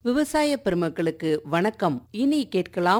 விவசாய பெருமக்களுக்கு வணக்கம் இனி கேட்கலாம்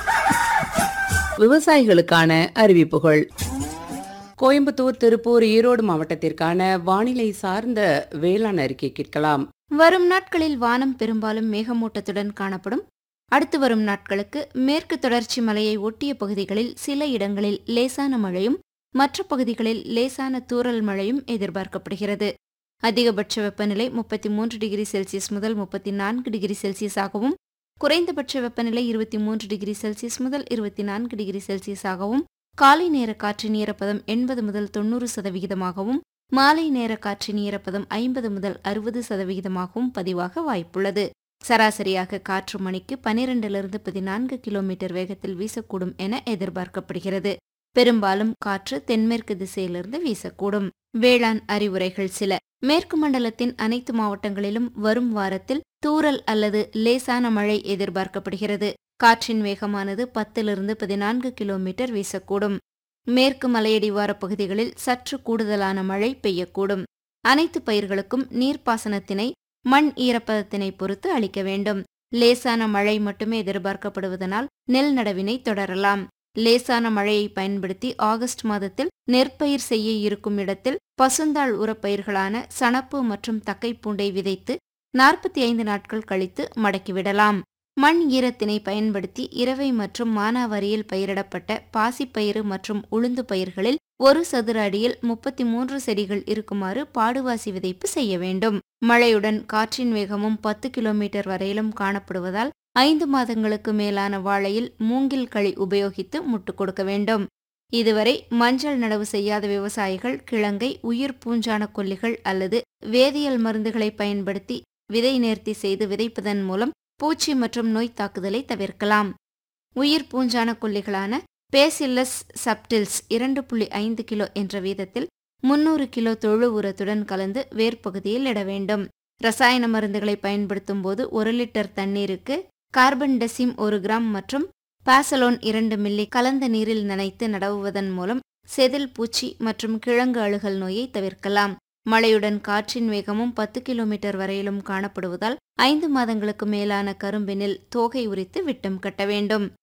விவசாயிகளுக்கான அறிவிப்புகள் கோயம்புத்தூர் திருப்பூர் ஈரோடு மாவட்டத்திற்கான வானிலை சார்ந்த வேளாண் அறிக்கை கேட்கலாம் வரும் நாட்களில் வானம் பெரும்பாலும் மேகமூட்டத்துடன் காணப்படும் அடுத்து வரும் நாட்களுக்கு மேற்கு தொடர்ச்சி மலையை ஒட்டிய பகுதிகளில் சில இடங்களில் லேசான மழையும் மற்ற பகுதிகளில் லேசான தூறல் மழையும் எதிர்பார்க்கப்படுகிறது அதிகபட்ச வெப்பநிலை முப்பத்தி மூன்று டிகிரி செல்சியஸ் முதல் முப்பத்தி நான்கு டிகிரி செல்சியஸாகவும் குறைந்தபட்ச வெப்பநிலை இருபத்தி மூன்று டிகிரி செல்சியஸ் முதல் இருபத்தி நான்கு டிகிரி செல்சியஸாகவும் காலை நேர காற்றின் ஈரப்பதம் எண்பது முதல் தொண்ணூறு சதவிகிதமாகவும் மாலை நேர காற்றின் ஈரப்பதம் ஐம்பது முதல் அறுபது சதவிகிதமாகவும் பதிவாக வாய்ப்புள்ளது சராசரியாக காற்று மணிக்கு பனிரெண்டிலிருந்து பதினான்கு கிலோமீட்டர் வேகத்தில் வீசக்கூடும் என எதிர்பார்க்கப்படுகிறது பெரும்பாலும் காற்று தென்மேற்கு திசையிலிருந்து வீசக்கூடும் வேளாண் அறிவுரைகள் சில மேற்கு மண்டலத்தின் அனைத்து மாவட்டங்களிலும் வரும் வாரத்தில் தூறல் அல்லது லேசான மழை எதிர்பார்க்கப்படுகிறது காற்றின் வேகமானது பத்திலிருந்து பதினான்கு கிலோமீட்டர் வீசக்கூடும் மேற்கு மலையடிவார பகுதிகளில் சற்று கூடுதலான மழை பெய்யக்கூடும் அனைத்து பயிர்களுக்கும் நீர்ப்பாசனத்தினை மண் ஈரப்பதத்தினை பொறுத்து அளிக்க வேண்டும் லேசான மழை மட்டுமே எதிர்பார்க்கப்படுவதனால் நெல் நடவினை தொடரலாம் லேசான மழையை பயன்படுத்தி ஆகஸ்ட் மாதத்தில் நெற்பயிர் செய்ய இருக்கும் இடத்தில் பசுந்தாள் உரப்பயிர்களான சணப்பு மற்றும் தக்கைப்பூண்டை விதைத்து நாற்பத்தி ஐந்து நாட்கள் கழித்து மடக்கிவிடலாம் மண் ஈரத்தினை பயன்படுத்தி இரவை மற்றும் மானாவாரியில் பயிரிடப்பட்ட பாசிப்பயிறு மற்றும் உளுந்து பயிர்களில் ஒரு சதுர அடியில் முப்பத்தி மூன்று செடிகள் இருக்குமாறு பாடுவாசி விதைப்பு செய்ய வேண்டும் மழையுடன் காற்றின் வேகமும் பத்து கிலோமீட்டர் வரையிலும் காணப்படுவதால் ஐந்து மாதங்களுக்கு மேலான வாழையில் மூங்கில் களி உபயோகித்து முட்டு கொடுக்க வேண்டும் இதுவரை மஞ்சள் நடவு செய்யாத விவசாயிகள் கிழங்கை உயிர் பூஞ்சான கொல்லிகள் அல்லது வேதியியல் மருந்துகளை பயன்படுத்தி விதை நேர்த்தி செய்து விதைப்பதன் மூலம் பூச்சி மற்றும் நோய் தாக்குதலை தவிர்க்கலாம் உயிர் பூஞ்சான கொல்லிகளான பேசில்லஸ் சப்டில்ஸ் இரண்டு புள்ளி ஐந்து கிலோ என்ற வீதத்தில் முன்னூறு கிலோ தொழு உரத்துடன் கலந்து வேர்ப்பகுதியில் இட வேண்டும் ரசாயன மருந்துகளை பயன்படுத்தும் போது ஒரு லிட்டர் தண்ணீருக்கு கார்பன் டெசிம் ஒரு கிராம் மற்றும் பாசலோன் இரண்டு மில்லி கலந்த நீரில் நனைத்து நடவுவதன் மூலம் செதில் பூச்சி மற்றும் கிழங்கு அழுகல் நோயை தவிர்க்கலாம் மழையுடன் காற்றின் வேகமும் பத்து கிலோமீட்டர் வரையிலும் காணப்படுவதால் ஐந்து மாதங்களுக்கு மேலான கரும்பினில் தோகை உரித்து விட்டம் கட்ட வேண்டும்